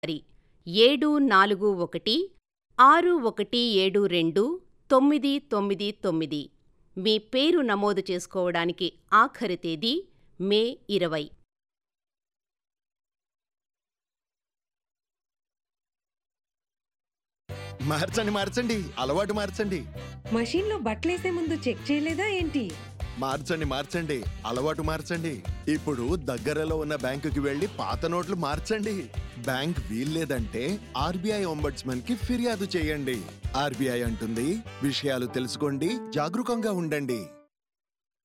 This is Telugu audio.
మరి ఏడు నాలుగు ఒకటి ఆరు ఒకటి ఏడు రెండు తొమ్మిది తొమ్మిది తొమ్మిది మీ పేరు నమోదు చేసుకోవడానికి ఆఖరి తేదీ మే ఇరవై మార్చండి మార్చండి అలవాటు మార్చండి మషీన్లో బట్టలేసే ముందు చెక్ చేయలేదా ఏంటి మార్చండి మార్చండి అలవాటు మార్చండి ఇప్పుడు దగ్గరలో ఉన్న బ్యాంకుకి వెళ్లి పాత నోట్లు మార్చండి బ్యాంక్ వీల్లేదంటే ఆర్బీఐ ఒంబడ్స్మన్ కి ఫిర్యాదు చేయండి ఆర్బీఐ అంటుంది విషయాలు తెలుసుకోండి జాగరూకంగా ఉండండి